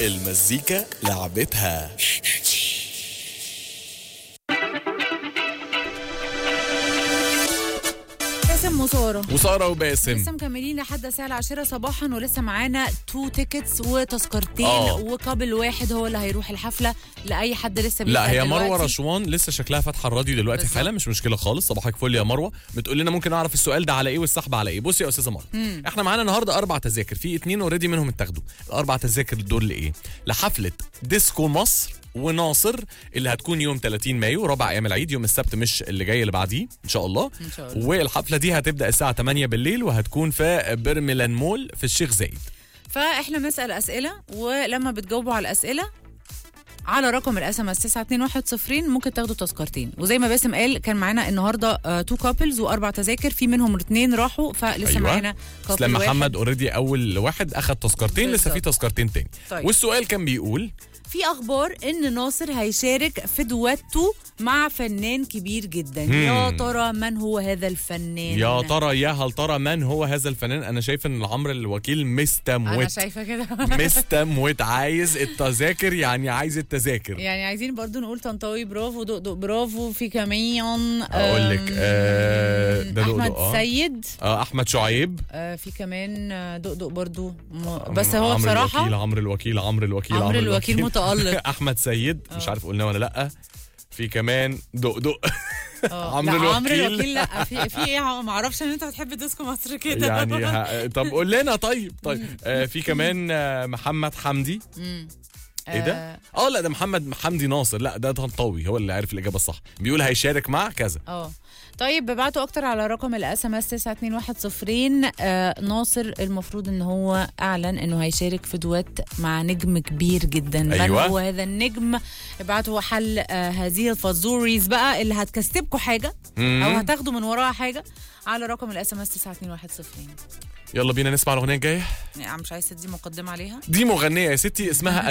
المزيكا لعبتها باسم وساره وساره وباسم لسه مكملين لحد الساعة العاشرة صباحا ولسه معانا تو تيكتس وتذكرتين آه. وقابل واحد هو اللي هيروح الحفلة لأي حد لسه لا بيسأل هي مروه دلوقتي. رشوان لسه شكلها فاتحه الراديو دلوقتي بالظبط. حالا مش مشكله خالص صباحك فل يا مروه بتقول لنا ممكن اعرف السؤال ده على ايه والسحب على ايه بصي يا استاذه مروه احنا معانا النهارده اربع تذاكر في اتنين اوريدي منهم اتاخدوا الاربع تذاكر دول لايه لحفله ديسكو مصر وناصر اللي هتكون يوم 30 مايو رابع ايام العيد يوم السبت مش اللي جاي اللي بعديه ان شاء الله إن شاء الله. والحفله دي هتبدا الساعه 8 بالليل وهتكون في برميلان مول في الشيخ زايد فاحنا بنسأل أسئلة ولما بتجاوبوا على الأسئلة على رقم الاس ام اس 92110 ممكن تاخدوا تذكرتين وزي ما باسم قال كان معانا النهارده تو كابلز واربع تذاكر في منهم اثنين راحوا فلسه أيوة. معانا couple اسلام واحد. محمد اوريدي اول واحد اخد تذكرتين لسه في بالظبط. تذكرتين تاني طيب. والسؤال كان بيقول في اخبار ان ناصر هيشارك في دويتو مع فنان كبير جدا يا ترى من هو هذا الفنان يا ترى يا هل ترى من هو هذا الفنان انا شايف ان عمرو الوكيل انا مستموت شايفه كده مستموت عايز التذاكر يعني عايز التذاكر يعني عايزين برضو نقول طنطاوي برافو دقدق برافو في كمان اقول لك أم، آه ده دقدق احمد اه سيد آه، احمد شعيب آه في كمان آه، دقدق برضو م... بس هو عمرو بصراحه الوكيل عمرو الوكيل عمرو الوكيل عمرو الوكيل متألق. احمد سيد مش عارف قلنا ولا لا في كمان دقدق آه، عمرو لا عمرو الوكيل. الوكيل لا في في ايه ما اعرفش ان انت بتحب ديسكو مصر كده يعني ها طب قول لنا طيب طيب آه في كمان آه محمد حمدي ايه ده؟ اه لا ده محمد حمدي ناصر لا ده طنطاوي هو اللي عارف الاجابه الصح بيقول هيشارك مع كذا اه طيب ابعتوا اكتر على رقم الاس ام اس 92110 آه ناصر المفروض ان هو اعلن انه هيشارك في دوات مع نجم كبير جدا من أيوة. هو هذا النجم ابعتوا حل آه هذه الفازوريز بقى اللي هتكسبكم حاجه مم. او هتاخدوا من وراها حاجه على رقم الاس ام اس 92110 يلا بينا نسمع الاغنيه الجايه يعني مش عايز تدي مقدمه عليها دي مغنيه يا ستي اسمها